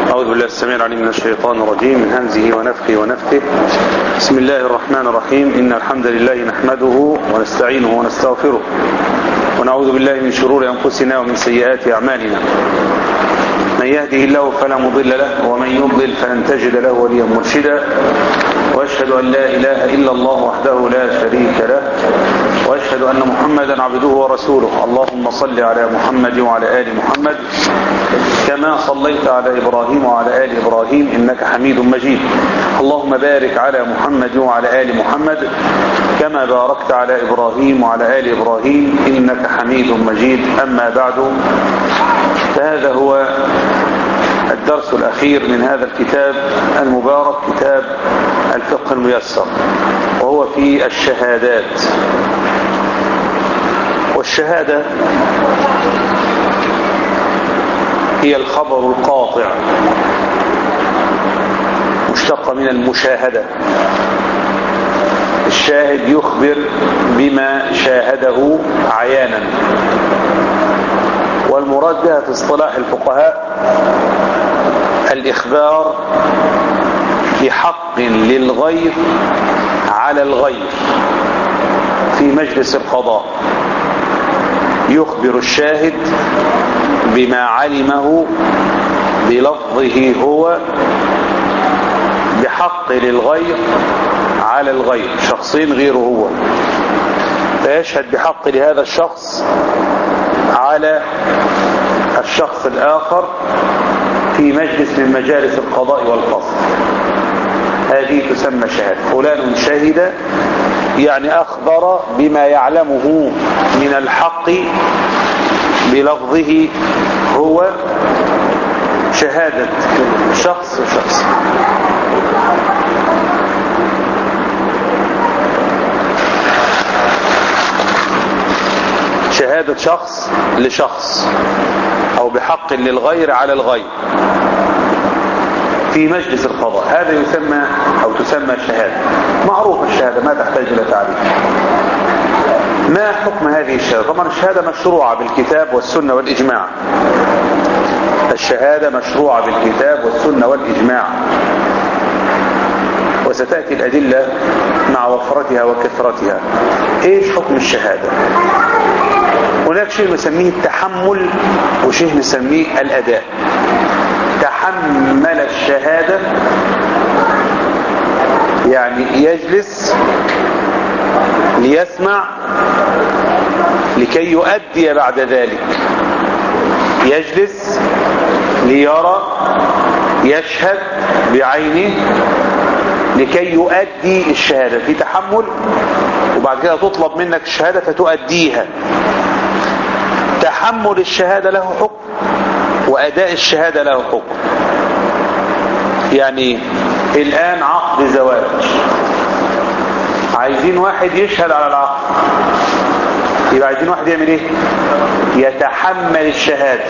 أعوذ بالله السميع العليم من الشيطان الرجيم من همزه ونفخه ونفخه بسم الله الرحمن الرحيم إن الحمد لله نحمده ونستعينه ونستغفره ونعوذ بالله من شرور أنفسنا ومن سيئات أعمالنا من يهده الله فلا مضل له ومن يضلل فلن تجد له وليا مرشدا وأشهد أن لا إله إلا الله وحده لا شريك له وأشهد أن محمدا عبده ورسوله اللهم صل على محمد وعلى آل محمد كما صليت على إبراهيم وعلى آل إبراهيم إنك حميد مجيد اللهم بارك على محمد وعلى آل محمد كما باركت على إبراهيم وعلى آل إبراهيم إنك حميد مجيد أما بعد فهذا هو الدرس الأخير من هذا الكتاب المبارك كتاب الفقه الميسر وهو في الشهادات والشهادة هي الخبر القاطع مشتقة من المشاهدة الشاهد يخبر بما شاهده عيانا والمراد بها في اصطلاح الفقهاء الإخبار بحق للغير على الغير في مجلس القضاء يخبر الشاهد بما علمه بلفظه هو بحق للغير على الغير شخصين غيره هو فيشهد بحق لهذا الشخص على الشخص الآخر في مجلس من مجالس القضاء والفصل هذه تسمى شهادة فلان شهد يعني أخبر بما يعلمه من الحق بلفظه هو شهادة شخص وشخص شهادة شخص لشخص أو بحق للغير على الغير في مجلس القضاء هذا يسمى أو تسمى شهادة معروف الشهادة ما تحتاج إلى تعريف ما حكم هذه الشهادة طبعا الشهادة مشروعة بالكتاب والسنة والإجماع الشهادة مشروعة بالكتاب والسنة والإجماع وستأتي الأدلة مع وفرتها وكثرتها إيش حكم الشهادة هناك شيء نسميه التحمل وشيء نسميه الأداء تحمل الشهادة يعني يجلس ليسمع لكي يؤدي بعد ذلك يجلس ليرى يشهد بعينه لكي يؤدي الشهادة في تحمل وبعد كده تطلب منك الشهادة فتؤديها تحمل الشهادة له حكم وأداء الشهادة له حكم يعني الآن عقد زواج عايزين واحد يشهد على العقد يبقى عايزين واحد يعمل ايه يتحمل الشهادة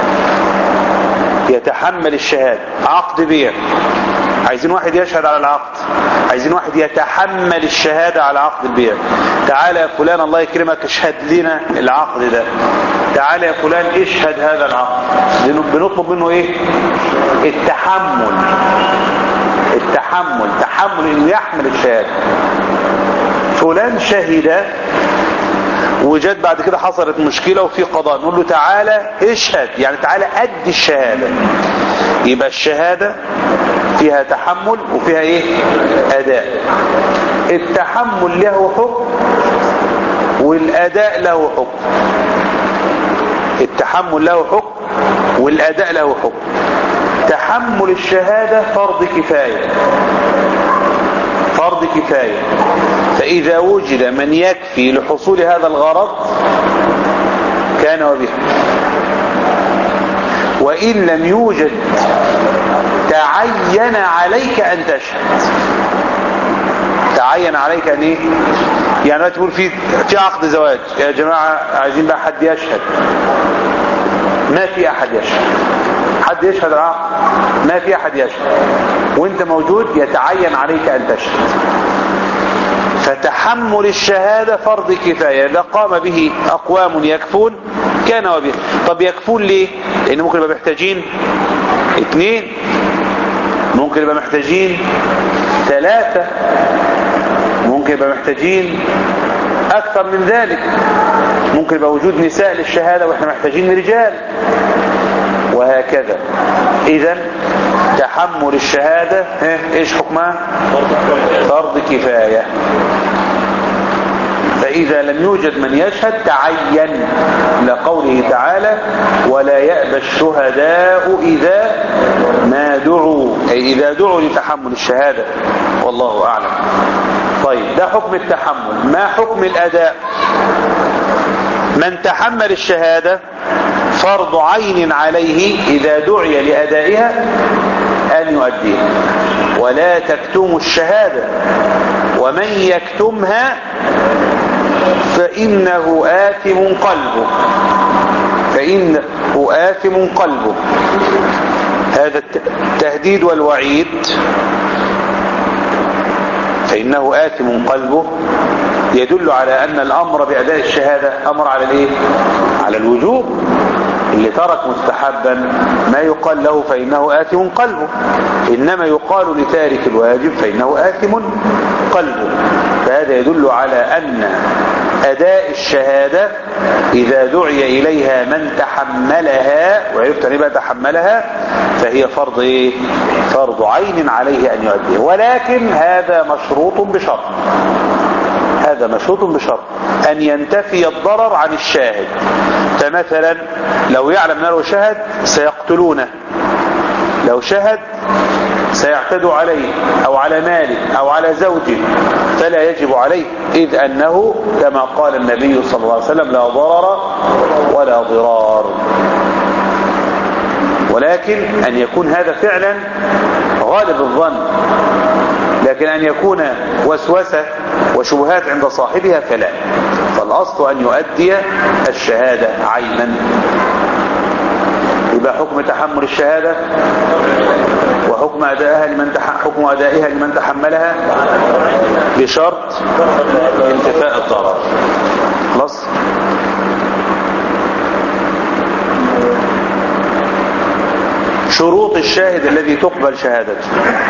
يتحمل الشهادة عقد بيع عايزين واحد يشهد على العقد عايزين واحد يتحمل الشهادة على عقد البيع تعالى يا فلان الله يكرمك اشهد لنا العقد ده تعالى يا فلان اشهد هذا العقد بنطلب منه ايه التحمل التحمل تحمل انه يحمل الشهادة فلان شهد وجد بعد كده حصلت مشكلة وفي قضاء نقول له تعالى اشهد يعني تعالى ادي الشهادة يبقى الشهادة فيها تحمل وفيها ايه اداء التحمل له حكم والاداء له حكم التحمل له حكم والاداء له حكم تحمل الشهادة فرض كفاية فرض كفاية فإذا وجد من يكفي لحصول هذا الغرض كان وبه وإن لم يوجد تعين عليك أن تشهد تعين عليك أن إيه يعني لا تقول في في عقد زواج يا جماعة عايزين بقى حد يشهد ما في أحد يشهد حد يشهد العقد ما في أحد يشهد وانت موجود يتعين عليك أن تشهد فتحمل الشهادة فرض كفاية إذا قام به أقوام يكفون كان وبه طب يكفون ليه لأن ممكن يبقى محتاجين اثنين ممكن يبقى محتاجين ثلاثة ممكن يبقى محتاجين أكثر من ذلك ممكن يبقى وجود نساء للشهادة وإحنا محتاجين رجال وهكذا إذا تحمل الشهادة إيش حكمها فرض كفاية فإذا لم يوجد من يشهد تعين لقوله تعالى ولا يأبى الشهداء إذا ما دعوا أي إذا دعوا لتحمل الشهادة والله أعلم طيب ده حكم التحمل ما حكم الأداء من تحمل الشهادة فرض عين عليه إذا دعي لأدائها أن يؤديها ولا تكتموا الشهادة ومن يكتمها فإنه آثم قلبه فإنه آثم قلبه هذا التهديد والوعيد فإنه آثم قلبه يدل على أن الأمر بأداء الشهادة أمر على الإيه؟ على الوجوب اللي ترك مستحبا ما يقال له فإنه آثم قلبه إنما يقال لتارك الواجب فإنه آثم قلبه فهذا يدل على أن أداء الشهادة إذا دعي إليها من تحملها وعرفت أن تحملها فهي فرض إيه؟ فرض عين عليه أن يؤديه ولكن هذا مشروط بشرط هذا مشروط بشرط أن ينتفي الضرر عن الشاهد فمثلا لو يعلم أنه شهد سيقتلونه لو شهد سيعتدوا عليه أو على ماله أو على زوجه فلا يجب عليه إذ أنه كما قال النبي صلى الله عليه وسلم لا ضرر ولا ضرار ولكن أن يكون هذا فعلا غالب الظن لكن أن يكون وسوسة وشبهات عند صاحبها فلا فالأصل أن يؤدي الشهادة عينا يبقى حكم تحمل الشهادة وحكم أدائها لمن تح... حكم أدائها لمن تحملها بشرط انتفاء الضرر خلاص شروط الشاهد الذي تقبل شهادته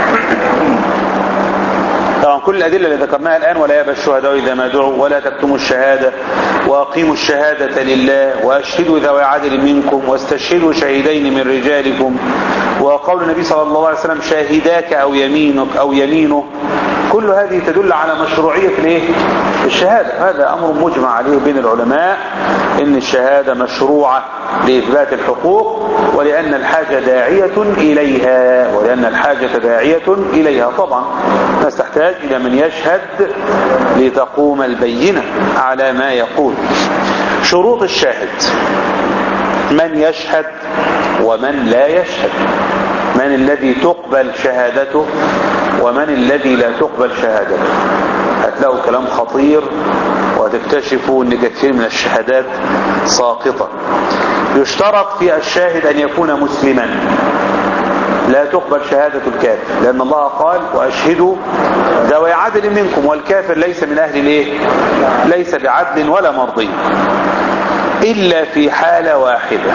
طبعا كل الأدلة اللي ذكرناها الآن ولا يأبى الشهداء إذا ما دعوا ولا تكتموا الشهادة وأقيموا الشهادة لله وأشهدوا ذوي عدل منكم واستشهدوا شهيدين من رجالكم وقول النبي صلى الله عليه وسلم شاهداك أو يمينك أو يمينه كل هذه تدل على مشروعية الايه الشهادة هذا أمر مجمع عليه بين العلماء إن الشهادة مشروعة لإثبات الحقوق ولأن الحاجة داعية إليها ولأن الحاجة داعية إليها طبعا الناس تحتاج إلى من يشهد لتقوم البينة على ما يقول شروط الشاهد من يشهد ومن لا يشهد من الذي تقبل شهادته ومن الذي لا تقبل شهادته هتلاقوا كلام خطير وتكتشفوا ان كثير من الشهادات ساقطة يشترط في الشاهد ان يكون مسلما لا تقبل شهادة الكافر لأن الله قال وأشهدوا ذوي عدل منكم والكافر ليس من أهل الإيه ليس بعدل ولا مرضي إلا في حالة واحدة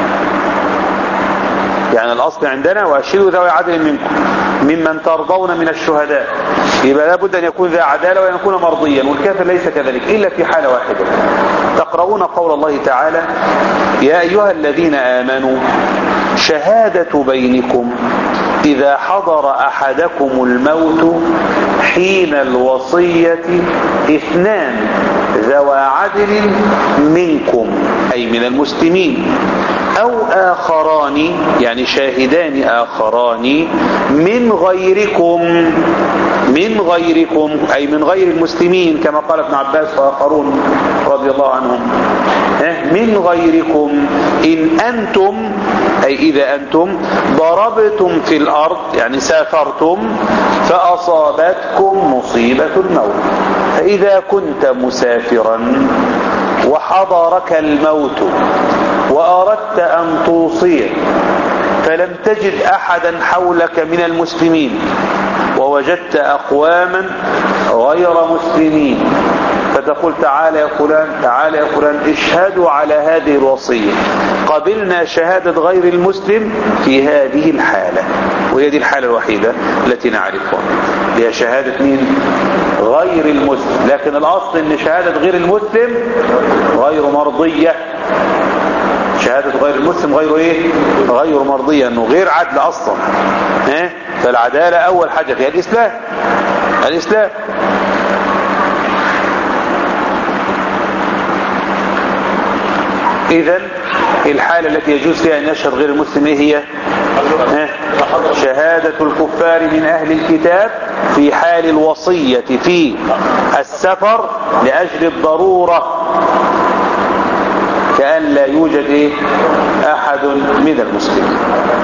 يعني الأصل عندنا وأشهدوا ذوي عدل منكم ممن ترضون من الشهداء يبقى لابد أن يكون ذا عدالة وأن يكون مرضيا والكافر ليس كذلك إلا في حالة واحدة تقرؤون قول الله تعالى يا أيها الذين آمنوا شهادة بينكم إذا حضر أحدكم الموت حين الوصية اثنان ذوى عدل منكم أي من المسلمين أو آخران يعني شاهدان آخران من غيركم من غيركم أي من غير المسلمين كما قال ابن عباس وآخرون رضي الله عنهم من غيركم إن أنتم أي إذا أنتم ضربتم في الأرض يعني سافرتم فأصابتكم مصيبة الموت فإذا كنت مسافرا وحضرك الموت وأردت أن توصي فلم تجد أحدا حولك من المسلمين ووجدت أقواما غير مسلمين فتقول تعالى يا فلان تعالى يا فلان اشهدوا على هذه الوصية قبلنا شهادة غير المسلم في هذه الحالة وهي دي الحالة الوحيدة التي نعرفها هي شهادة مين غير المسلم لكن الأصل ان شهادة غير المسلم غير مرضية شهادة غير المسلم غير ايه غير مرضية انه غير عدل اصلا ها فالعدالة اول حاجة فيها الاسلام الاسلام اذا الحالة التي يجوز فيها ان يشهد غير المسلم ايه هي ها؟ شهادة الكفار من اهل الكتاب في حال الوصية في السفر لأجل الضرورة كأن لا يوجد إيه؟ أحد من المسلمين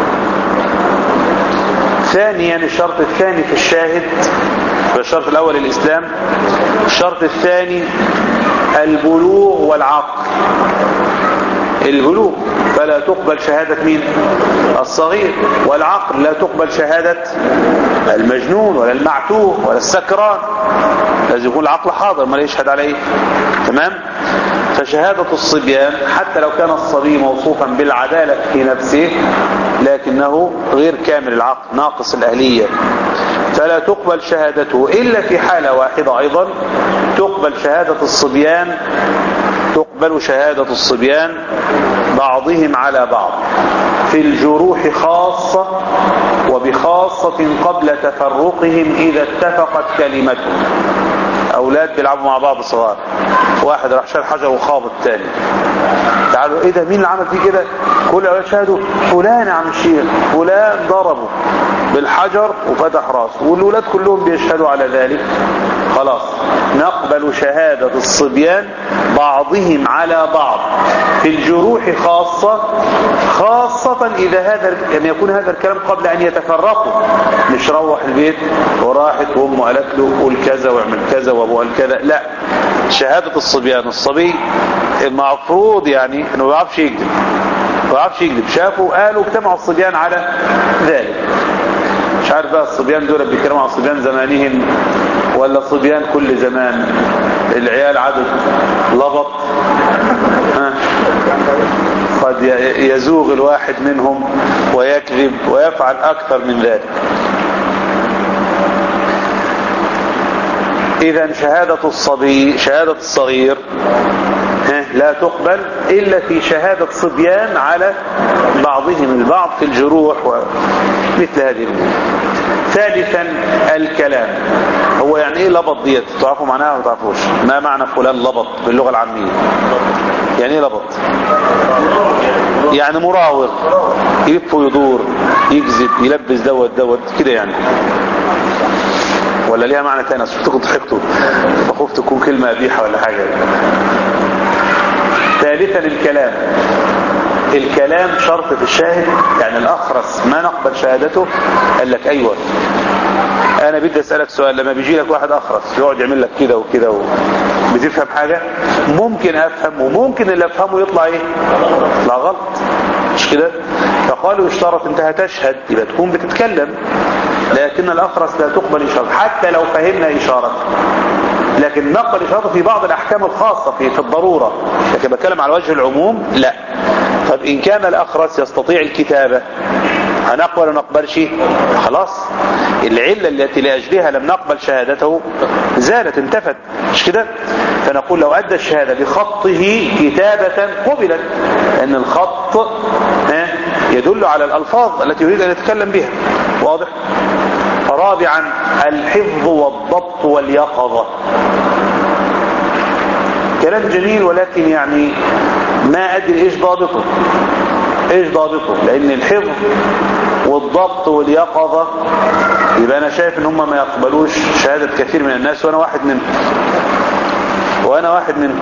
ثانيا الشرط الثاني في الشاهد الشرط الأول الإسلام الشرط الثاني البلوغ والعقل البلوغ فلا تقبل شهادة مين الصغير والعقل لا تقبل شهادة المجنون ولا المعتوه ولا السكران لازم يكون العقل حاضر ما يشهد عليه تمام فشهادة الصبيان حتى لو كان الصبي موصوفا بالعدالة في نفسه لكنه غير كامل العقل ناقص الأهلية فلا تقبل شهادته إلا في حالة واحدة أيضا تقبل شهادة الصبيان تقبل شهادة الصبيان بعضهم على بعض في الجروح خاصة وبخاصة قبل تفرقهم إذا اتفقت كلمتهم أولاد بيلعبوا مع بعض صغار واحد راح شال حجر وخاض الثاني تعالوا ايه ده مين اللي عمل فيه كده كل اولاد شاهدوا فلان يا عم الشيخ فلان ضربه بالحجر وفتح راسه والولاد كلهم بيشهدوا على ذلك خلاص نقبل شهادة الصبيان بعضهم على بعض في الجروح خاصة خاصة إذا هذا يعني يكون هذا الكلام قبل أن يتفرقوا مش روح البيت وراحت وأمه قالت له قول كذا واعمل كذا وأبوه قال كذا لا شهادة الصبيان الصبي المفروض يعني انه ما بيعرفش يكذب ما بيعرفش يكذب شافوا قالوا اجتمعوا الصبيان على ذلك مش عارف بقى الصبيان دول بيتكلموا عن صبيان زمانهم ولا صبيان كل زمان العيال عدد لبط ها قد يزوغ الواحد منهم ويكذب ويفعل أكثر من ذلك إذا شهادة الصبي شهادة الصغير لا تقبل إلا في شهادة صبيان على بعضهم البعض في الجروح ومثل هذه الأمور ثالثا الكلام هو يعني ايه لبط ديت تعرفوا معناها ولا تعرفوش ما معنى فلان لبط باللغة العامية يعني ايه لبط يعني مراوغ يلف ويدور يكذب يلبس دوت دوت كده يعني ولا ليها معنى تاني شفتكم ضحكتوا فخفت تكون كلمة قبيحة ولا حاجة ثالثا الكلام الكلام شرط في الشاهد يعني الأخرس ما نقبل شهادته قال لك أيوة أنا بدي أسألك سؤال لما بيجي لك واحد أخرس يقعد يعمل لك كده وكده و... بتفهم حاجة ممكن أفهم وممكن اللي أفهمه يطلع إيه يطلع غلط مش كده فقالوا يشترط انت هتشهد يبقى تكون بتتكلم لكن الأخرس لا تقبل إشارة حتى لو فهمنا إشارة لكن نقبل إشارته في بعض الأحكام الخاصة في, في الضرورة لكن بتكلم على وجه العموم لا طب إن كان الأخرس يستطيع الكتابة هنقبل ونقبل شيء خلاص العلة التي لأجلها لم نقبل شهادته زالت انتفت مش كده فنقول لو أدى الشهادة بخطه كتابة قبلت لأن الخط يدل على الألفاظ التي يريد أن يتكلم بها واضح رابعا الحفظ والضبط واليقظة كلام جميل ولكن يعني ما أدري إيش ضابطه إيش ضابطه لأن الحفظ والضبط واليقظة يبقى أنا شايف إن هم ما يقبلوش شهادة كثير من الناس وأنا واحد منهم وأنا واحد منهم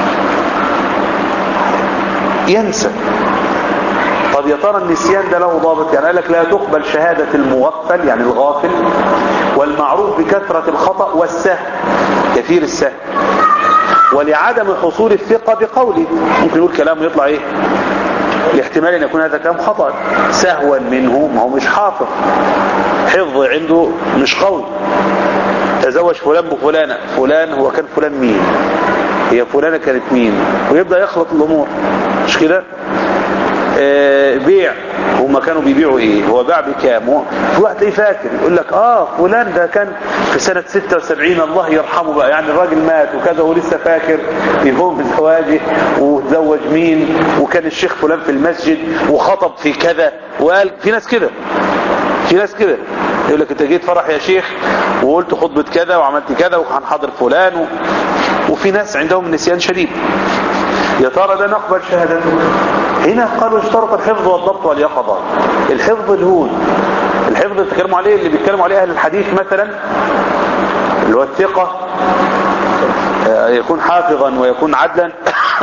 ينسى طب يا ترى النسيان ده له ضابط يعني قال لك لا تقبل شهادة المغفل يعني الغافل والمعروف بكثرة الخطأ والسهل كثير السهل ولعدم حصول الثقة بقوله ممكن يقول كلام يطلع ايه لاحتمال ان يكون هذا كلام خطأ سهوا منه ما هو مش حافظ حفظ عنده مش قوي تزوج فلان بفلانة فلان هو كان فلان مين هي فلانة كانت مين ويبدأ يخلط الأمور مش كده آه بيع هما كانوا بيبيعوا ايه هو باع بكام في واحد تلاقيه فاكر يقول لك اه فلان ده كان في سنة 76 الله يرحمه بقى يعني الراجل مات وكذا ولسه فاكر يقوم بزواجه وتزوج مين وكان الشيخ فلان في المسجد وخطب في كذا وقال في ناس كده في ناس كده يقول لك انت جيت فرح يا شيخ وقلت خطبة كذا وعملت كذا وهنحضر فلان و... وفي ناس عندهم نسيان شديد يا ترى ده نقبل شهادته هنا قالوا اشترط الحفظ والضبط واليقظة الحفظ الهون الحفظ اللي بيتكلموا عليه اللي بيتكلموا عليه اهل الحديث مثلا اللي هو الثقة يكون حافظا ويكون عدلا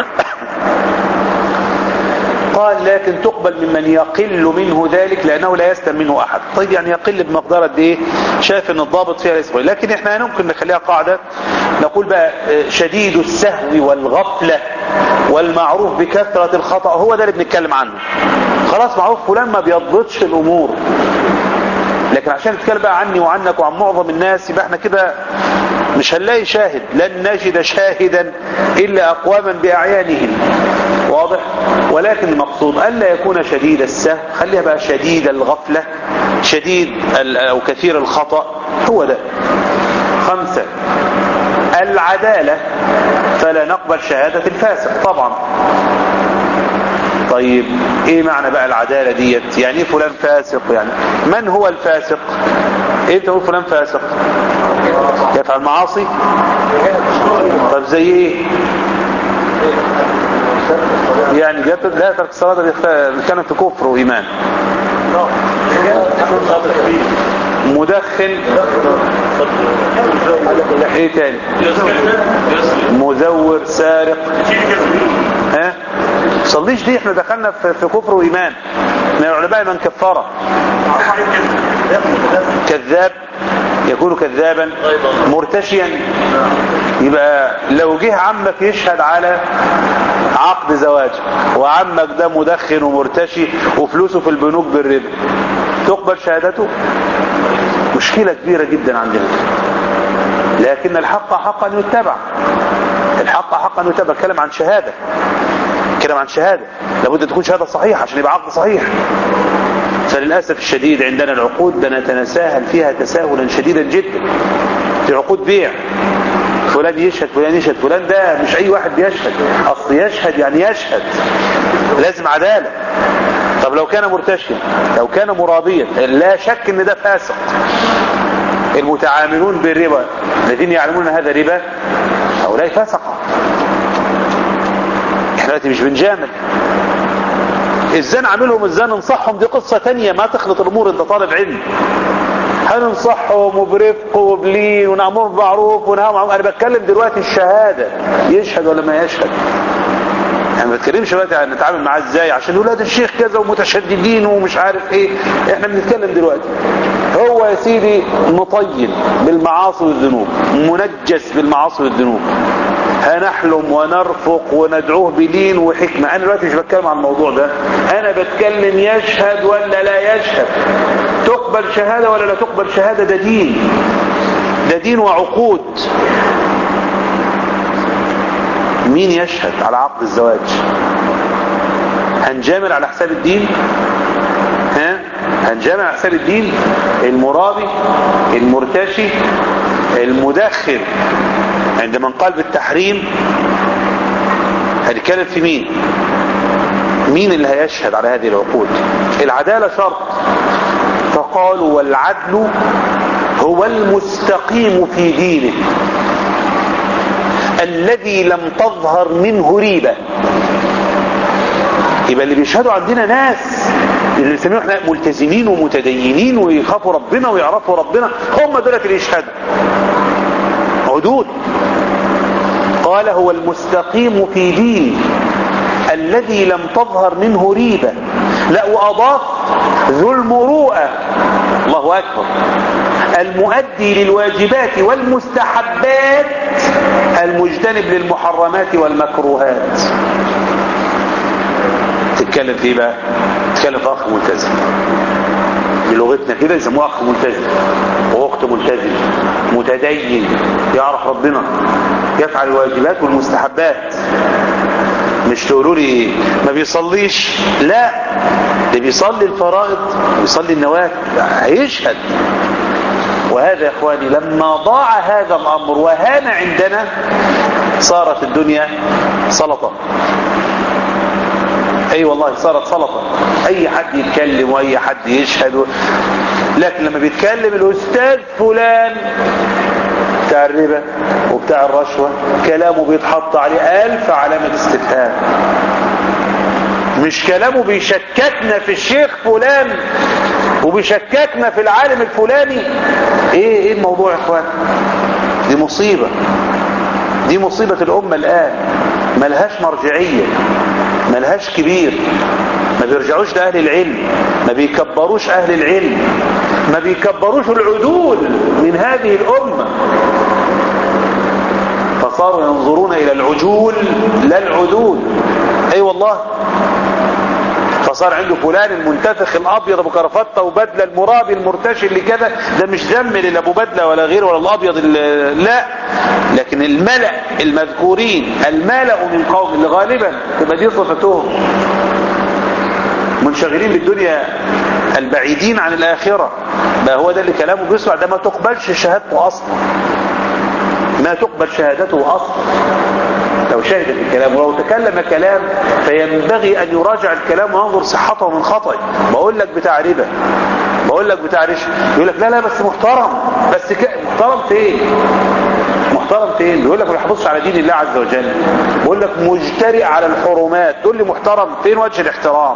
قال لكن تقبل ممن يقل منه ذلك لأنه لا يستم منه أحد طيب يعني يقل بمقدار قد إيه شايف أن الضابط فيها ليس لكن إحنا ممكن نخليها قاعدة نقول بقى شديد السهو والغفلة والمعروف بكثرة الخطأ هو ده اللي بنتكلم عنه خلاص معروف فلان ما بيضبطش الأمور لكن عشان نتكلم بقى عني وعنك وعن معظم الناس يبقى احنا كده مش هنلاقي شاهد لن نجد شاهدا إلا أقواما بأعيانهم واضح ولكن المقصود ألا يكون شديد السهو خليها بقى شديد الغفلة شديد أو كثير الخطأ هو ده خمسة العدالة فلا نقبل شهادة الفاسق طبعا طيب ايه معنى بقى العدالة ديت يعني ايه فلان فاسق يعني من هو الفاسق ايه تقول فلان فاسق يفعل معاصي طب زي ايه يعني جاب لا ترك الصلاة بيتكلم في كفر وإيمان مدخن ايه تاني مزور سارق ها صليش دي احنا دخلنا في, في كفر وإيمان من العلماء من كفره كذاب يكون كذابا مرتشيا يبقى لو جه عمك يشهد على عقد زواج وعمك ده مدخن ومرتشي وفلوسه في البنوك بالربا تقبل شهادته مشكلة كبيرة جدا عندنا لكن الحق حقا يتبع الحق حقا يتبع كلام عن شهادة كلام عن شهادة لابد تكون شهادة صحيحة عشان يبقى عقد صحيح فللأسف الشديد عندنا العقود بنتنساهل فيها تساهلا شديدا جدا في عقود بيع فلان يشهد فلان يشهد فلان ده مش اي واحد بيشهد اصل يشهد يعني يشهد لازم عدالة طب لو كان مرتشيا لو كان مرابيا لا شك ان ده فاسق المتعاملون بالربا الذين يعلمون ان هذا ربا هؤلاء فاسقة احنا دلوقتي مش بنجامل ازاي نعملهم ازاي ننصحهم دي قصة تانية ما تخلط الامور انت طالب علم هننصحهم وبرفق وبلين ونعمرهم بمعروف ونهاهم عن انا بتكلم دلوقتي الشهادة يشهد ولا ما يشهد احنا ما بنتكلمش دلوقتي عن نتعامل معاه ازاي عشان ولاد الشيخ كذا ومتشددين ومش عارف ايه احنا بنتكلم دلوقتي هو يا سيدي مطين بالمعاصي والذنوب منجس بالمعاصي والذنوب هنحلم ونرفق وندعوه بلين وحكمة انا دلوقتي مش بتكلم عن الموضوع ده انا بتكلم يشهد ولا لا يشهد تقبل شهادة ولا لا تقبل شهادة ده دين ده دين وعقود مين يشهد على عقد الزواج هنجامل على حساب الدين ها هنجامل على حساب الدين المرابي المرتشي المدخن عندما قال بالتحريم هنتكلم في مين مين اللي هيشهد على هذه العقود العدالة شرط فقالوا والعدل هو المستقيم في دينه الذي لم تظهر منه ريبة يبقى اللي بيشهدوا عندنا ناس اللي بنسميهم احنا ملتزمين ومتدينين ويخافوا ربنا ويعرفوا ربنا هم دولة اللي يشهدوا عدود قال هو المستقيم في دينه الذي لم تظهر منه ريبة لا وأضاف ذو المروءة الله أكبر المؤدي للواجبات والمستحبات المجتنب للمحرمات والمكروهات تتكلم في بقى تتكلم في أخ ملتزم بلغتنا كده يسموه اخ ملتزم واخت ملتزم متدين يعرف ربنا يفعل الواجبات والمستحبات مش تقولوا لي ما بيصليش لا ده بيصلي الفرائض بيصلي النوافل هيشهد وهذا يا اخواني لما ضاع هذا الامر وهان عندنا صارت الدنيا سلطه اي أيوة والله صارت سلطه اي حد يتكلم واي حد يشهد و... لكن لما بيتكلم الاستاذ فلان بتاع الربا وبتاع الرشوة كلامه بيتحط عليه ألف علامة استفهام مش كلامه بيشككنا في الشيخ فلان وبيشككنا في العالم الفلاني ايه ايه الموضوع يا اخوان دي مصيبة دي مصيبة الأمة الآن ملهاش مرجعية ملهاش كبير ما بيرجعوش لأهل العلم ما بيكبروش أهل العلم ما بيكبروش العدول من هذه الأمة فصاروا ينظرون إلى العجول لا العدول أي أيوة والله فصار عنده فلان المنتفخ الابيض ابو كرافته وبدله المرابي المرتشي اللي كذا ده مش ذم لابو بدله ولا غيره ولا الابيض لا لكن الملأ المذكورين الملأ من قوم اللي غالبا تبقى دي صفتهم منشغلين بالدنيا البعيدين عن الاخره ما هو ده اللي كلامه بيسمع ده ما تقبلش شهادته اصلا ما تقبل شهادته اصلا لو شهد الكلام ولو تكلم كلام فينبغي ان يراجع الكلام وينظر صحته من خطأ بقول لك بتاع ربا بقول لك بتاع رشوه يقول لك لا لا بس محترم بس ك... محترم فين محترم فين بيقول لك ما بيحافظش على دين الله عز وجل بيقول لك مجترئ على الحرمات تقول لي محترم فين وجه الاحترام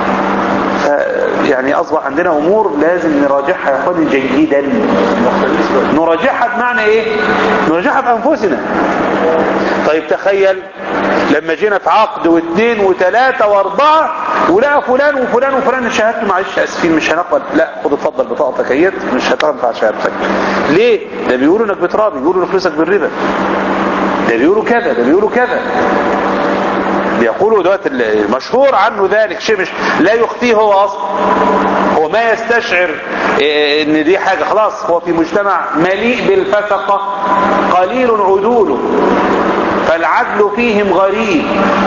يعني اصبح عندنا امور لازم نراجعها يا اخواني جيدا نراجعها بمعنى ايه نراجعها بانفسنا طيب تخيل لما جينا في عقد واثنين وثلاثة واربعة ولقى فلان وفلان وفلان شهادته معلش اسفين مش هنقبل لا خد اتفضل بطاقتك اهيت مش هتنفع شهادتك ليه ده بيقولوا انك بترابي بيقولوا انك فلوسك بالربا ده بيقولوا كذا ده بيقولوا كذا بيقولوا دوت المشهور عنه ذلك شيء مش لا يخفيه هو اصلا هو ما يستشعر ان دي حاجة خلاص هو في مجتمع مليء بالفسقة قليل عدوله فالعدل فيهم غريب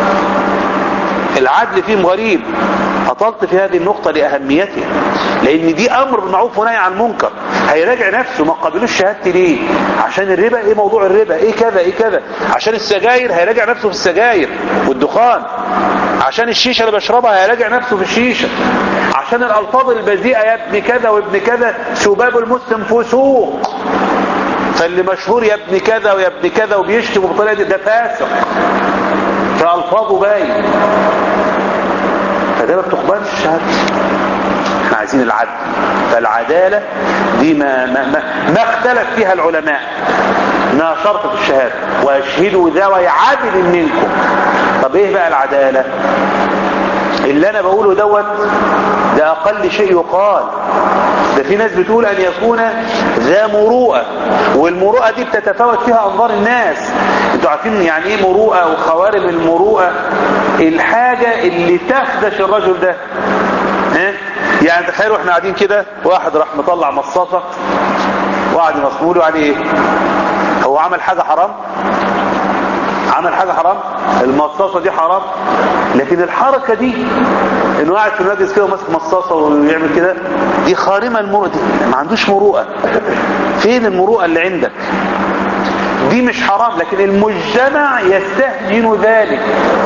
العدل فيهم غريب أطلت في هذه النقطة لأهميتها لأن دي أمر بالمعروف ونهي عن المنكر هيراجع نفسه ما قبلوش شهادتي ليه عشان الربا ايه موضوع الربا ايه كذا ايه كذا عشان السجاير هيراجع نفسه في السجاير والدخان عشان الشيشة اللي بشربها هيراجع نفسه في الشيشة عشان الألفاظ البذيئة يا ابن كذا وابن كذا سباب المسلم فسوق فاللي مشهور يا ابن كذا ويا ابن كذا وبيشتم بالطريقه دي ده فاسق فالفاظه باين فده ما بتقبلش الشهاده احنا عايزين العدل فالعداله دي ما ما ما, ما اختلف فيها العلماء انها شرط في الشهاده واشهدوا ذوي عدل منكم طب ايه بقى العداله اللي انا بقوله دوت ده اقل شيء يقال ده في ناس بتقول ان يكون ذا مروءة والمروءة دي بتتفاوت فيها انظار الناس انتوا عارفين يعني ايه مروءة وخوارم المروءة الحاجة اللي تخدش الرجل ده ها يعني تخيلوا احنا قاعدين كده واحد راح مطلع مصاصة وقعد يمصموله عليه ايه هو عمل حاجة حرام عمل حاجة حرام المصاصة دي حرام لكن الحركة دي انه قاعد في المجلس كده وماسك مصاصة ويعمل كده دي خارمة المروءة دي ما عندوش مروءة فين المروءة اللي عندك دي مش حرام لكن المجتمع يستهجن ذلك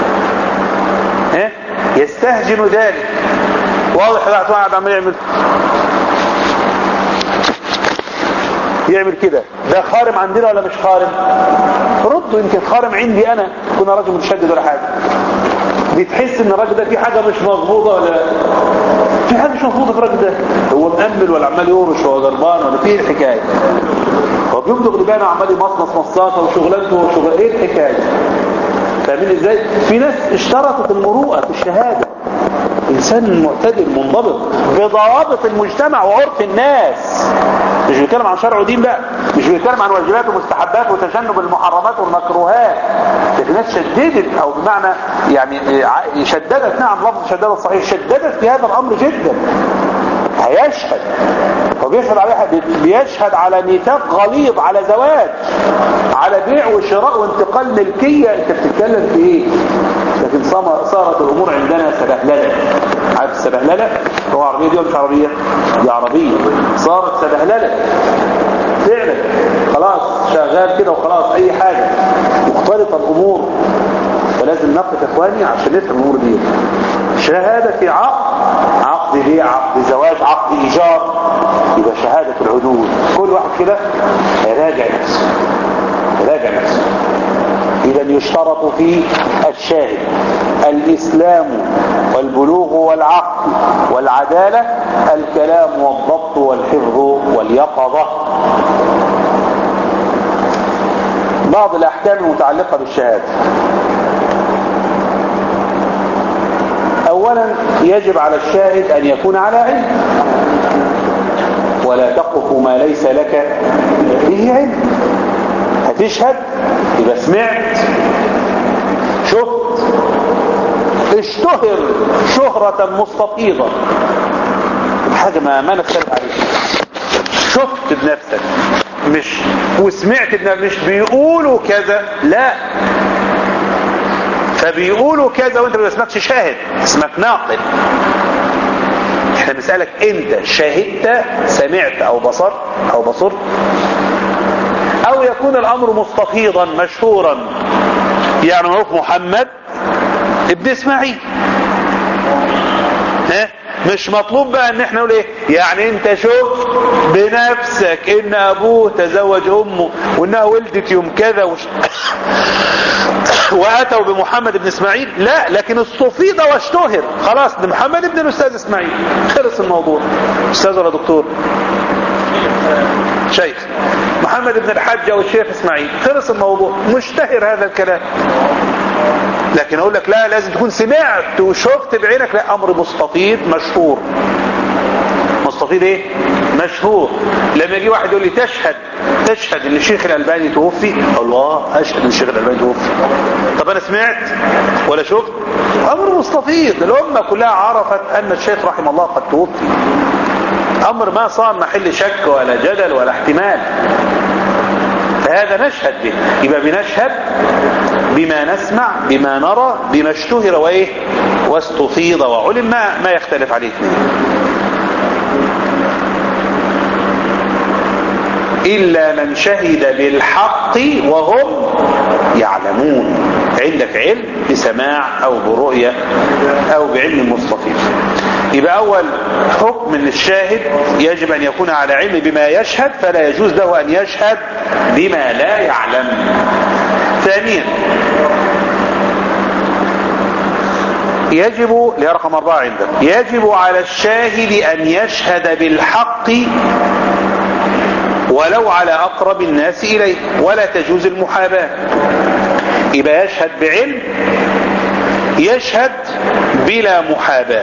ها يستهجن ذلك واضح واحد واحد عمال يعمل يعمل كده ده خارم عندنا ولا مش خارم ردوا يمكن خارم عندي انا كنا راجل متشدد ولا حاجه بتحس ان الراجل ده في حاجه مش مظبوطه ولا في حاجه مش مظبوطه في الراجل ده هو مأمل ولا عمال يورش ولا غربان ولا في الحكايه هو بيبدغ لبانه وعمال يمصمص مصاصه وشغلانته وشغل ايه الحكايه فاهمين ازاي في ناس اشترطت المروءه في الشهاده انسان معتدل منضبط بضوابط المجتمع وعرف الناس مش بيتكلم عن شرع ودين بقى مش بيتكلم عن واجبات ومستحبات وتجنب المحرمات والمكروهات لكن الناس شددت او بمعنى يعني شددت نعم لفظ شددت صحيح شددت في هذا الامر جدا هيشهد هو بيشهد على حد بيشهد على ميثاق غليظ على زواج على بيع وشراء وانتقال ملكية انت بتتكلم في ايه لكن صارت الامور عندنا سبهلله عارف السبهلله هو عربيه دي ولا مش عربيه دي عربيه صارت سبهلله فعلا خلاص شغال كده وخلاص اي حاجه مختلطه الامور فلازم نقف اخواني عشان نفهم الامور دي شهاده في عقد عقد بيع عقد زواج عقد ايجار يبقى شهاده العدول كل واحد كده هيراجع نفسه يراجع نفسه إذا يشترط في الشاهد الإسلام والبلوغ والعقل والعدالة الكلام والضبط والحفظ واليقظة بعض الأحكام المتعلقة بالشهادة أولا يجب على الشاهد أن يكون على علم ولا تقف ما ليس لك به علم هتشهد يبقى سمعت شفت اشتهر شهرة مستفيضة حاجة ما ما نختلف عليها شفت بنفسك مش وسمعت بنفسك مش بيقولوا كذا لا فبيقولوا كذا وانت ما اسمكش شاهد اسمك ناقل احنا بنسألك انت شاهدت سمعت او بصرت او بصرت او يكون الامر مستفيضا مشهورا يعني معروف محمد ابن اسماعيل ها مش مطلوب بقى ان احنا نقول ايه يعني انت شفت بنفسك ان ابوه تزوج امه وانها ولدت يوم كذا وش... واتوا بمحمد بن اسماعيل لا لكن استفيض واشتهر خلاص ده محمد ابن الاستاذ اسماعيل خلص الموضوع استاذ ولا دكتور شيخ محمد بن الحج او الشيخ اسماعيل خلص الموضوع مشتهر هذا الكلام لكن اقول لك لا لازم تكون سمعت وشفت بعينك لا امر مستفيض مشهور مستفيض ايه مشهور لما يجي واحد يقول لي تشهد تشهد ان الشيخ الالباني توفي اقول له اه اشهد ان الشيخ الالباني توفي طب انا سمعت ولا شفت امر مستفيض الامه كلها عرفت ان الشيخ رحمه الله قد توفي امر ما صار محل شك ولا جدل ولا احتمال فهذا نشهد به يبقى بنشهد بما نسمع بما نرى بما اشتهر وايه واستفيض وعلم ما, ما يختلف عليه اثنين إلا من شهد بالحق وهم يعلمون عندك علم بسماع أو برؤية أو بعلم مستفيض يبقى أول حكم للشاهد يجب أن يكون على علم بما يشهد فلا يجوز له أن يشهد بما لا يعلم ثانيا يجب لرقم أربعة عندك يجب على الشاهد أن يشهد بالحق ولو على أقرب الناس إليه ولا تجوز المحاباة يبقى يشهد بعلم يشهد بلا محاباة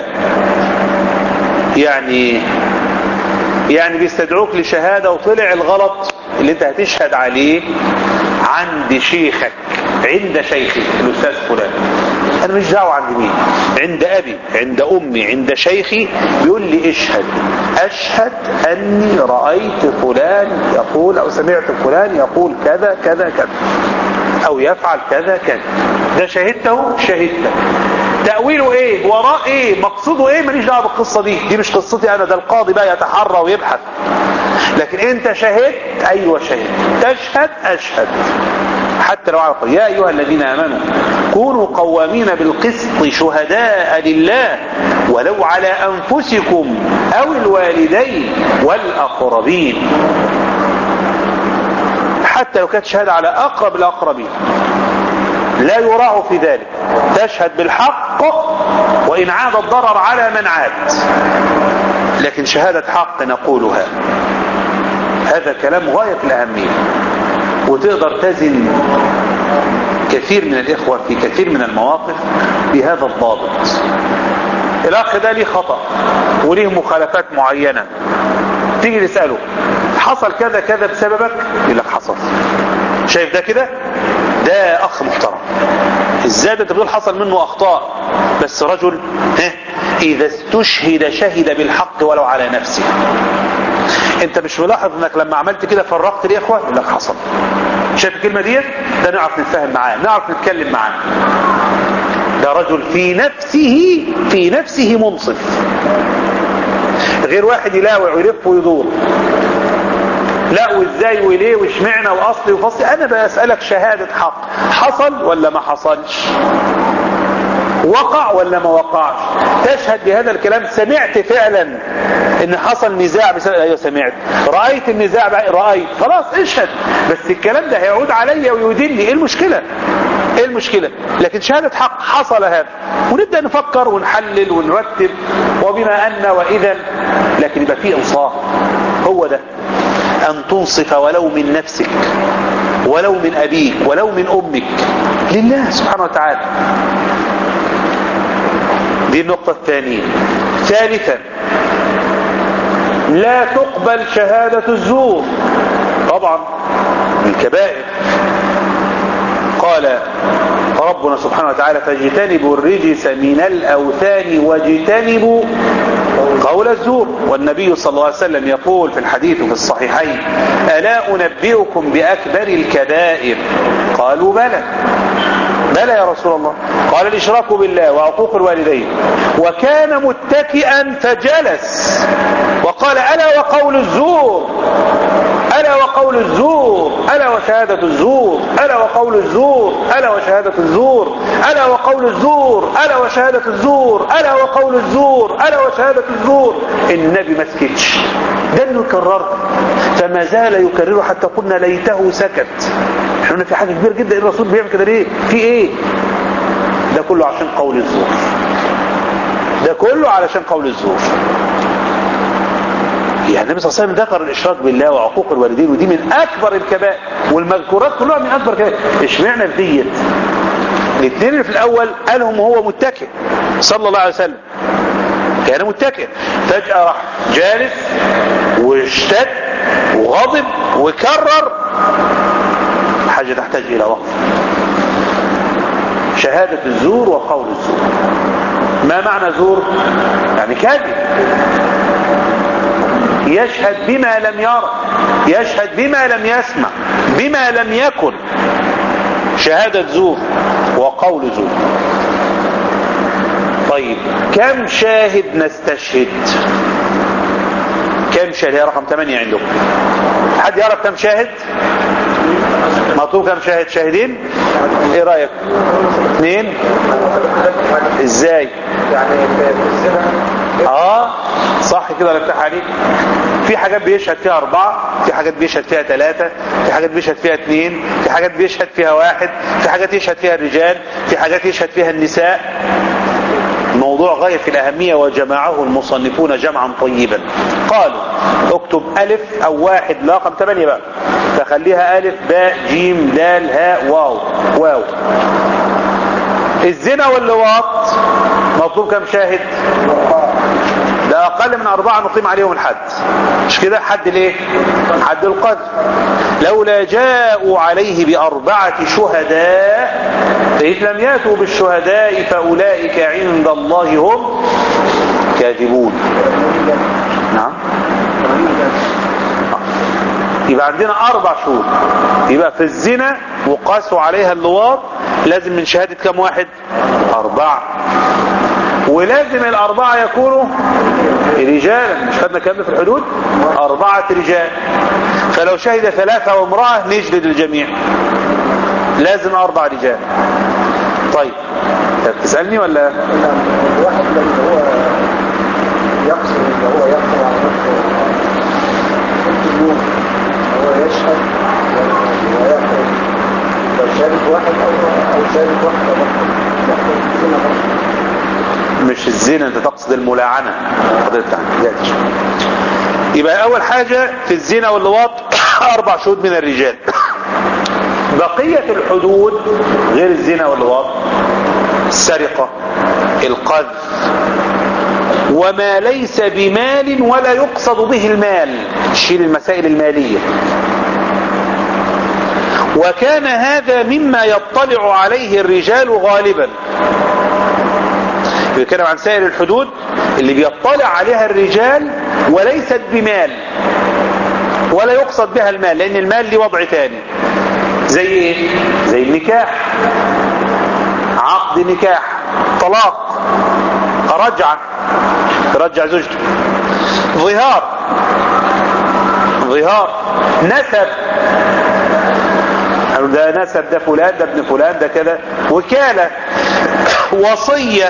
يعني يعني بيستدعوك لشهادة وطلع الغلط اللي انت هتشهد عليه عند شيخك عند شيخي الأستاذ فلان أنا مش دعوة عند مين عند أبي عند أمي عند شيخي بيقول لي اشهد أشهد أني رأيت فلان يقول أو سمعت فلان يقول كذا كذا كذا أو يفعل كذا كذا ده شهدته شهدته تأويله ايه وراء ايه مقصوده ايه ماليش دعوه بالقصه دي دي مش قصتي انا ده القاضي بقى يتحرى ويبحث لكن انت شهدت ايوه شهدت تشهد اشهد حتى لو عرف يا ايها الذين امنوا كونوا قوامين بالقسط شهداء لله ولو على انفسكم او الوالدين والاقربين حتى لو كانت شهاده على اقرب الاقربين لا يراع في ذلك تشهد بالحق وإن عاد الضرر على من عاد لكن شهادة حق نقولها هذا كلام غاية الأهمية وتقدر تزن كثير من الإخوة في كثير من المواقف بهذا الضابط الأخ ده ليه خطأ وليه مخالفات معينة تيجي تسأله حصل كذا كذا بسببك يقول لك حصل شايف ده كده ده اخ محترم الزاد انت بتقول حصل منه اخطاء بس رجل ها إذا استشهد شهد بالحق ولو على نفسه انت مش ملاحظ انك لما عملت كده فرقت ليه يا اخوان يقول لك حصل شايف الكلمة ديت ده نعرف نتفاهم معاه نعرف نتكلم معاه ده رجل في نفسه في نفسه منصف غير واحد يلاوع ويلف ويدور لا وازاي وليه واشمعنى واصلي وفصلي انا بسألك شهادة حق حصل ولا ما حصلش وقع ولا ما وقعش تشهد بهذا الكلام سمعت فعلا ان حصل نزاع بسبب ايوه سمعت رايت النزاع بقى رايت خلاص اشهد بس الكلام ده هيعود عليا ويدلني ايه المشكله ايه المشكله لكن شهاده حق حصل هذا ونبدا نفكر ونحلل ونرتب وبما ان واذا لكن يبقى فيه انصاف هو ده ان تنصف ولو من نفسك ولو من ابيك ولو من امك لله سبحانه وتعالى دي النقطة الثانية ثالثا لا تقبل شهادة الزور طبعا من الكبائر قال ربنا سبحانه وتعالى فاجتنبوا الرجس من الأوثان واجتنبوا قول الزور والنبي صلى الله عليه وسلم يقول في الحديث في الصحيحين ألا أنبئكم بأكبر الكبائر قالوا بلى بلى يا رسول الله قال الإشراك بالله وعقوق الوالدين وكان متكئا فجلس وقال ألا وقول الزور ألا وقول الزور ألا وشهادة الزور ألا وقول الزور ألا وشهادة الزور ألا وقول الزور ألا وشهادة الزور ألا وقول الزور ألا وشهادة الزور النبي ما سكتش ده انه يكررها فما زال يكرره حتى قلنا ليته سكت احنا في حاجة كبيرة جدا الرسول بيعمل كده ليه في ايه ده كله عشان قول الزور ده كله علشان قول الزور يعني النبي صلى الله عليه وسلم ذكر الاشراك بالله وعقوق الوالدين ودي من اكبر الكبائر والمذكورات كلها من اكبر الكبائر اشمعنى في ديت الاثنين اللي في الاول قالهم وهو متكئ صلى الله عليه وسلم كان متكئ فجأة راح جالس واشتد وغضب وكرر حاجة تحتاج الى وقت شهادة الزور وقول الزور ما معنى زور يعني كاذب يشهد بما لم يرى يشهد بما لم يسمع بما لم يكن شهادة زور وقول زور طيب كم شاهد نستشهد كم شاهد هي رقم 8 عندكم حد يعرف كم شاهد مطلوب كم شاهد شاهدين ايه رأيك اثنين ازاي يعني في اه صح كده ولا افتح عليك في حاجات بيشهد فيها اربعة في حاجات بيشهد فيها ثلاثة في حاجات بيشهد فيها اثنين في حاجات بيشهد فيها واحد في حاجات يشهد فيها الرجال في حاجات يشهد فيها النساء موضوع غاية في الأهمية وجمعه المصنفون جمعا طيبا قالوا اكتب ألف أو واحد لا رقم ثمانية بقى فخليها ألف باء جيم دال هاء واو واو الزنا واللواط مطلوب كم شاهد ده اقل من اربعة نقيم عليهم الحد مش كده حد ليه حد القذف لولا جاءوا عليه باربعة شهداء فإذ لم ياتوا بالشهداء فاولئك عند الله هم كاذبون نعم يبقى عندنا اربع شهود يبقى في الزنا وقاسوا عليها اللواط لازم من شهادة كم واحد اربعة ولازم الاربعة يكونوا رجالا مش خدنا كلام في الحدود اربعة رجال فلو شهد ثلاثة وامرأة نجلد الجميع لازم اربع رجال طيب تسألني ولا الواحد لما هو يقصد ان هو يقصد على نفسه الجنون هو يشهد ويأخذ لو شهادة واحد او او شهادة واحدة برضه يأخذ الزنا برضه مش الزنا انت تقصد الملاعنة حضرتك جاتش يبقى اول حاجة في الزنا واللواط اربع شهود من الرجال بقية الحدود غير الزنا واللواط السرقة القذف وما ليس بمال ولا يقصد به المال شيل المسائل المالية وكان هذا مما يطلع عليه الرجال غالبا بيتكلم عن سائر الحدود اللي بيطلع عليها الرجال وليست بمال ولا يقصد بها المال لان المال ليه وضع تاني زي ايه زي النكاح عقد نكاح طلاق رجعة رجع زوجته ظهار ظهار نسب قالوا ده نسب ده فلان ده ابن فلان ده كده وكالة وصية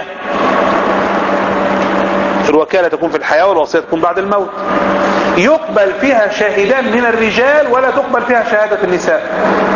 الوكالة تكون في الحياة والوصية تكون بعد الموت يقبل فيها شاهدان من الرجال ولا تقبل فيها شهادة النساء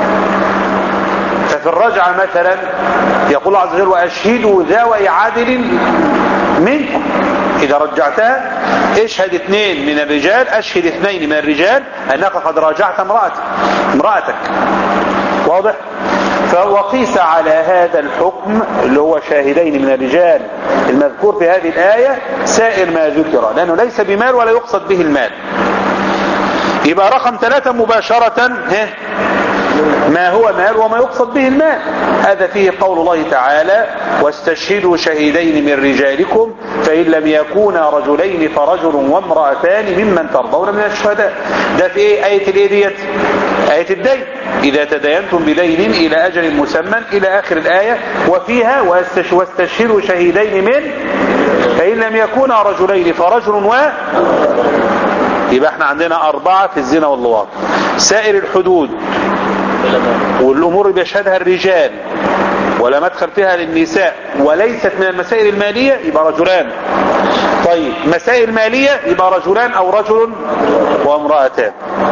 ففي الرجعة مثلا يقول الله عز وجل وأشهدوا ذوي عدل منكم إذا رجعتها اشهد اثنين من الرجال اشهد اثنين من الرجال أنك قد راجعت امرأتك امرأتك واضح فوقيس على هذا الحكم اللي هو شاهدين من الرجال المذكور في هذه الآية سائر ما ذكر لأنه ليس بمال ولا يقصد به المال يبقى رقم ثلاثة مباشرة ما هو مال وما يقصد به المال هذا فيه قول الله تعالى واستشهدوا شهيدين من رجالكم فإن لم يكونا رجلين فرجل وامرأتان ممن ترضون من الشهداء ده في ايه آية الايه ديت آية الدين إذا تدينتم بدين إلى أجل مسمى إلى آخر الآية وفيها واستشهدوا شهيدين من فإن لم يكونا رجلين فرجل و يبقى احنا عندنا أربعة في الزنا واللواط سائر الحدود والأمور اللي بيشهدها الرجال ولا مدخل فيها للنساء وليست من المسائل المالية يبقى رجلان طيب مسائل مالية يبقى رجلان أو رجل وامرأتان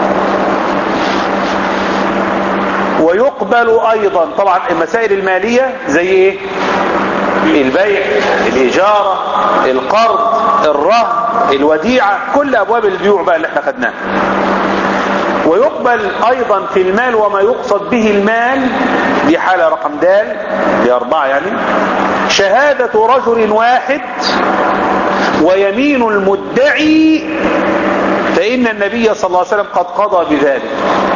ويقبل أيضا طبعا المسائل المالية زي ايه البيع الإجارة القرض الرهن الوديعة كل أبواب البيوع بقى اللي احنا خدناها ويقبل أيضا في المال وما يقصد به المال دي حالة رقم دال دي أربعة يعني شهادة رجل واحد ويمين المدعي فإن النبي صلى الله عليه وسلم قد قضى بذلك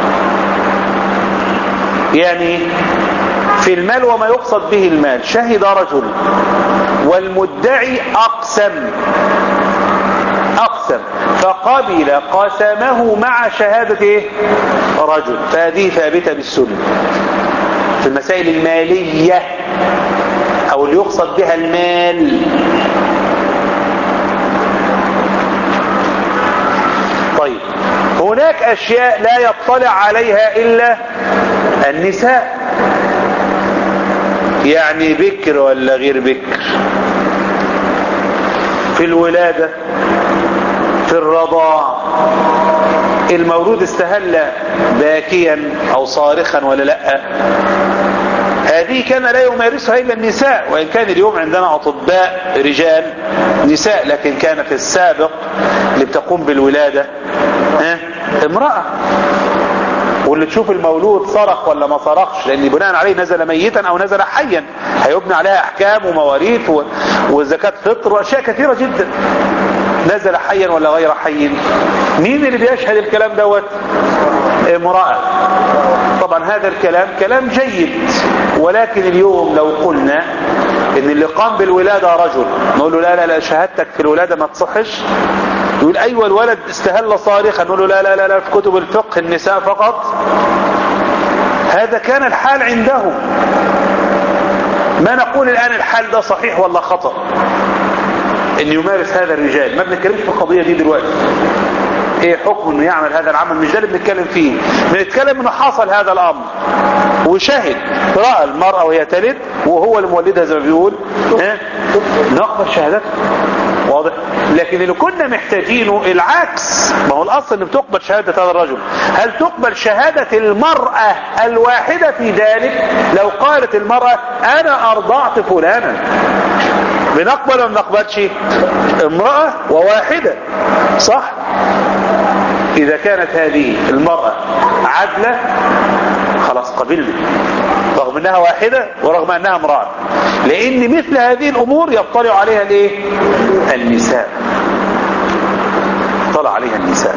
يعني في المال وما يقصد به المال شهد رجل والمدعي أقسم أقسم فقبل قسمه مع شهادة إيه؟ رجل فهذه ثابتة بالسنة في المسائل المالية أو اللي يقصد بها المال طيب هناك أشياء لا يطلع عليها إلا النساء يعني بكر ولا غير بكر في الولادة في الرضاع المولود استهل باكيا او صارخا ولا لا هذه كان لا يمارسها الا النساء وان كان اليوم عندنا اطباء رجال نساء لكن كان في السابق اللي بتقوم بالولادة ها امرأة واللي تشوف المولود صرخ ولا ما صرخش لان بناء عليه نزل ميتا او نزل حيا هيبنى عليها احكام ومواريث وزكاة فطر واشياء كثيرة جدا نزل حيا ولا غير حي مين اللي بيشهد الكلام دوت امرأة طبعا هذا الكلام كلام جيد ولكن اليوم لو قلنا ان اللي قام بالولادة رجل نقول له لا لا لا شهادتك في الولادة ما تصحش يقول ايوه الولد استهل صارخا نقول له لا لا لا, لا في كتب الفقه النساء فقط هذا كان الحال عندهم ما نقول الان الحال ده صحيح ولا خطأ ان يمارس هذا الرجال ما بنتكلمش في القضية دي دلوقتي ايه حكم انه يعمل هذا العمل مش ده اللي بنتكلم فيه بنتكلم انه حصل هذا الامر وشهد رأى المرأة وهي تلد وهو اللي مولدها زي ما بيقول ها نقبل شهادته واضح لكن اللي كنا محتاجينه العكس ما هو الاصل ان بتقبل شهادة هذا الرجل هل تقبل شهادة المرأة الواحدة في ذلك لو قالت المرأة انا ارضعت فلانا بنقبل ولا ما بنقبلش امرأة وواحدة صح اذا كانت هذه المرأة عدلة خلاص قبلنا رغم انها واحدة ورغم انها امرأة لان مثل هذه الامور يطلع عليها الايه النساء طلع عليها النساء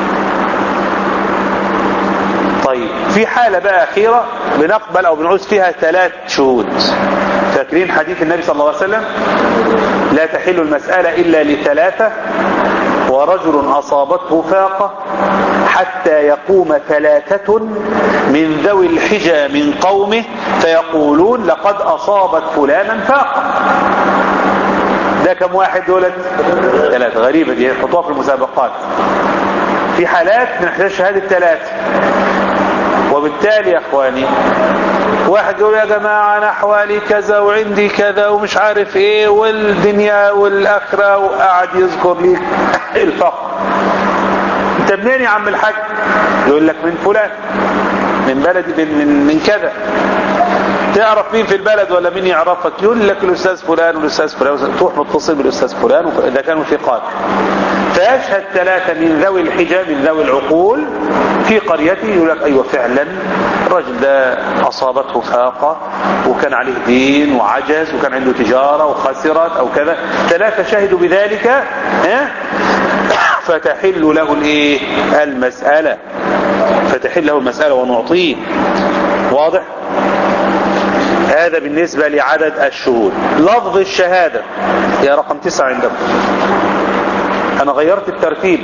طيب في حالة بقى اخيرة بنقبل او بنعوز فيها ثلاث شهود فاكرين حديث النبي صلى الله عليه وسلم لا تحل المسألة إلا لثلاثة ورجل أصابته فاقة حتى يقوم ثلاثة من ذوي الحجى من قومه فيقولون لقد أصابت فلانا فاقة ده كم واحد دولت ثلاثة غريبة دي حطوها في المسابقات في حالات من احتاج شهادة ثلاثة وبالتالي يا اخواني واحد يقول يا جماعة انا حوالي كذا وعندي كذا ومش عارف ايه والدنيا والاخرة وقعد يذكر لي الفقر انت منين يا عم الحاج يقول لك من فلان من بلد من, من, من كذا تعرف مين في البلد ولا مين يعرفك يقول لك الاستاذ فلان والاستاذ فلان تروح متصل بالاستاذ فلان اذا كانوا ثقات فيشهد ثلاثة من ذوي الحجاب من ذوي العقول في قريته يقول لك ايوه فعلا الرجل ده اصابته فاقة وكان عليه دين وعجز وكان عنده تجارة وخسرت او كذا ثلاثة شهدوا بذلك ها فتحل له الايه المسألة فتحل له المسألة ونعطيه واضح هذا بالنسبة لعدد الشهود لفظ الشهادة هي رقم تسعة عندكم انا غيرت الترتيب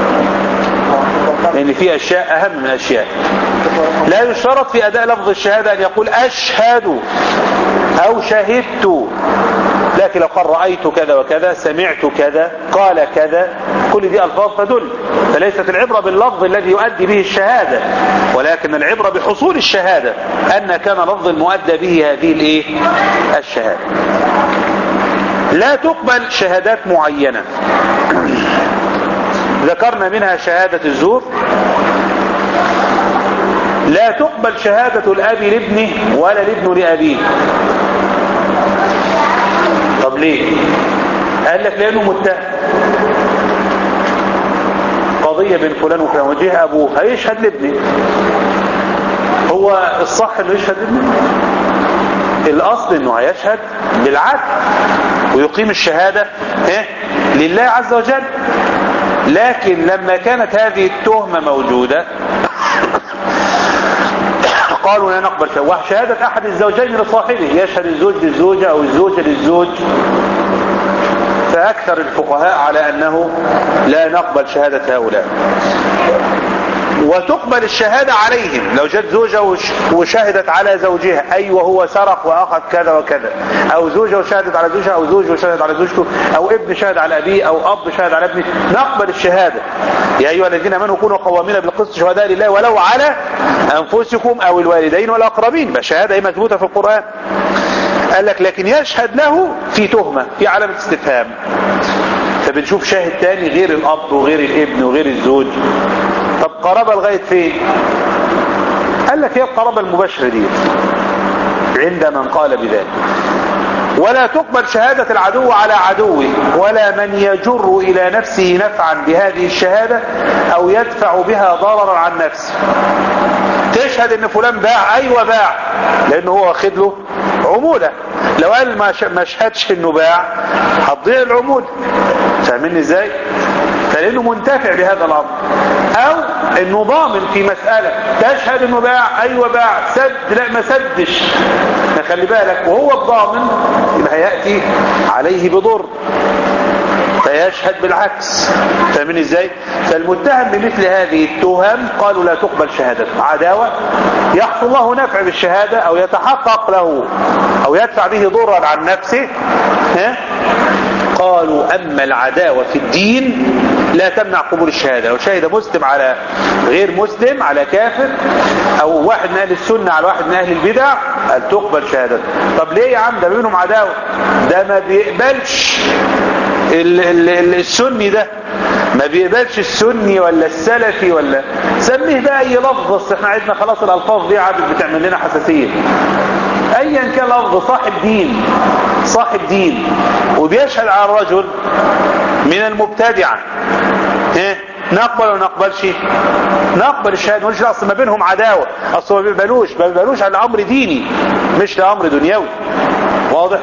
لان في اشياء اهم من اشياء لا يشترط في اداء لفظ الشهادة ان يقول اشهد او شهدت لكن لو قال رأيت كذا وكذا سمعت كذا قال كذا كل دي ألفاظ تدل فليست العبرة باللفظ الذي يؤدي به الشهادة ولكن العبرة بحصول الشهادة أن كان لفظ المؤدى به هذه الايه الشهادة لا تقبل شهادات معينة ذكرنا منها شهادة الزور لا تقبل شهادة الأب لابنه ولا الابن لأبيه طب ليه قال لك لانه متهم قضية بين فلان وفلان وجه ابوه هيشهد لابنه هو الصح انه يشهد لابنه الاصل انه هيشهد بالعدل ويقيم الشهادة إيه؟ لله عز وجل لكن لما كانت هذه التهمة موجودة قالوا لا نقبل شهادة أحد الزوجين لصاحبه يشهد الزوج للزوجة أو الزوجة للزوج فأكثر الفقهاء على أنه لا نقبل شهادة هؤلاء وتقبل الشهادة عليهم لو جت زوجة وشهدت على زوجها أي وهو سرق وأخذ كذا وكذا أو زوجة وشهدت على زوجها أو زوج وشهد على زوجته أو ابن شهد على أبيه أو أب شهد على ابنه نقبل الشهادة يا أيها الذين آمنوا كونوا قوامين بالقسط شهداء لله ولو على أنفسكم أو الوالدين والأقربين بشهادة هي مثبوتة في القرآن قال لك لكن يشهد له في تهمة في علامة استفهام فبنشوف شاهد تاني غير الأب وغير الابن وغير الزوج طب قرابة لغاية فين قال لك هي القرابة المباشرة دي عند من قال بذلك ولا تقبل شهادة العدو على عدوه ولا من يجر إلى نفسه نفعا بهذه الشهادة أو يدفع بها ضررا عن نفسه تشهد ان فلان باع ايوه باع لانه هو واخد له عمولة لو قال ما شهدش انه باع هتضيع العمولة فاهمين ازاي فلانه منتفع بهذا الامر او انه ضامن في مسألة تشهد انه باع ايوه باع سد لا ما سدش خلي بالك وهو الضامن يبقى هيأتي عليه بضر فيشهد بالعكس فاهمين ازاي فالمتهم بمثل هذه التهم قالوا لا تقبل شهادته عداوة يحصل له نفع بالشهادة او يتحقق له او يدفع به ضرا عن نفسه ها قالوا اما العداوة في الدين لا تمنع قبول الشهادة لو شهد مسلم على غير مسلم على كافر او واحد من اهل السنة على واحد من اهل البدع قال تقبل شهادته طب ليه يا عم ده بينهم عداوة ده ما بيقبلش ال ال ال السني ده ما بيقبلش السني ولا السلفي ولا سميه بقى اي لفظ بس احنا عايزنا خلاص الالفاظ دي عادت بتعمل لنا حساسيه ايا كان لفظ صاحب دين صاحب دين وبيشهد على الرجل من المبتدعه ايه نقبل ولا نقبلش نقبل الشهاده مش اصل ما بينهم عداوه اصل ما بيقبلوش ما بيقبلوش على امر ديني مش لامر دنيوي واضح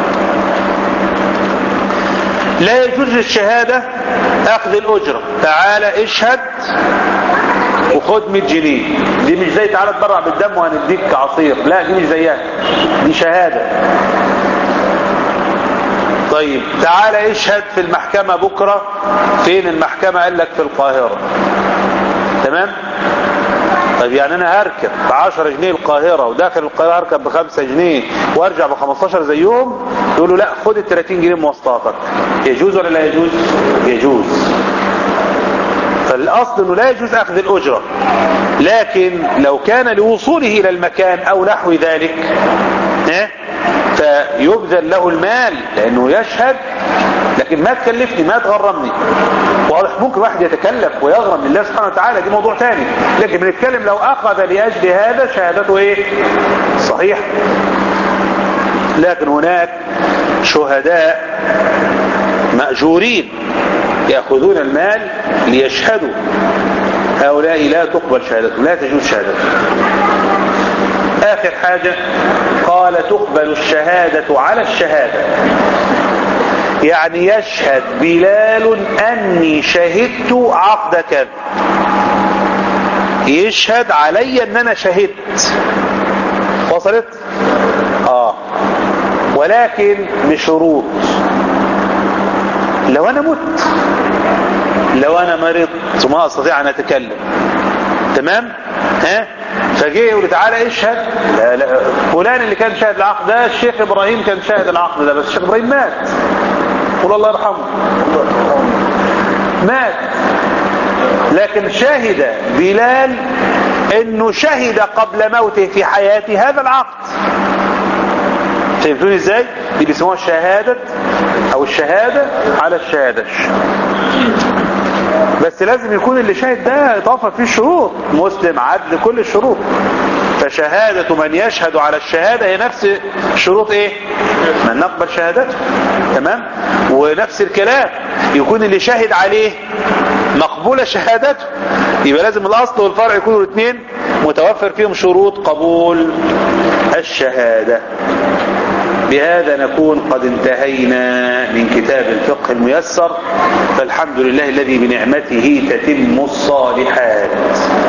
لا يجوز للشهادة اخذ الاجرة تعال اشهد وخد 100 جنيه دي مش زي تعالى تبرع بالدم وهنديك عصير لا دي مش زيها دي شهادة طيب تعالى اشهد في المحكمة بكرة فين المحكمة قال لك في القاهرة تمام طيب يعني انا هركب ب 10 جنيه القاهرة وداخل القاهرة هركب ب 5 جنيه وارجع ب 15 زيهم يقولوا لا خد ال 30 جنيه مواصلاتك يجوز ولا لا يجوز يجوز فالاصل انه لا يجوز اخذ الاجرة لكن لو كان لوصوله الى المكان او نحو ذلك ها فيبذل له المال لانه يشهد لكن ما تكلفني ما تغرمني واضح ممكن واحد يتكلف ويغرم لله سبحانه وتعالى دي موضوع تاني لكن بنتكلم لو اخذ لاجل هذا شهادته ايه صحيح لكن هناك شهداء مأجورين يأخذون المال ليشهدوا هؤلاء لا تقبل شهادتهم لا تجوز شهادتهم آخر حاجة قال تقبل الشهادة على الشهادة يعني يشهد بلال أني شهدت عقد كذا يشهد علي أن أنا شهدت وصلت آه ولكن بشروط لو أنا مت لو أنا مرضت وما أستطيع أن أتكلم تمام ها فجه يقول تعالى اشهد لا لا فلان اللي كان شاهد العقد ده الشيخ ابراهيم كان شاهد العقد ده بس الشيخ ابراهيم مات قول الله يرحمه مات لكن شهد بلال انه شهد قبل موته في حياته هذا العقد فهمتوني ازاي دي بيسموها الشهادة او الشهادة على الشهادة بس لازم يكون اللي شاهد ده يتوفر فيه الشروط مسلم عدل كل الشروط فشهادة من يشهد على الشهادة هي نفس شروط ايه من نقبل شهادته تمام ونفس الكلام يكون اللي شاهد عليه مقبولة شهادته يبقى لازم الاصل والفرع يكونوا الاثنين متوفر فيهم شروط قبول الشهادة بهذا نكون قد انتهينا من كتاب الفقه الميسر فالحمد لله الذي بنعمته تتم الصالحات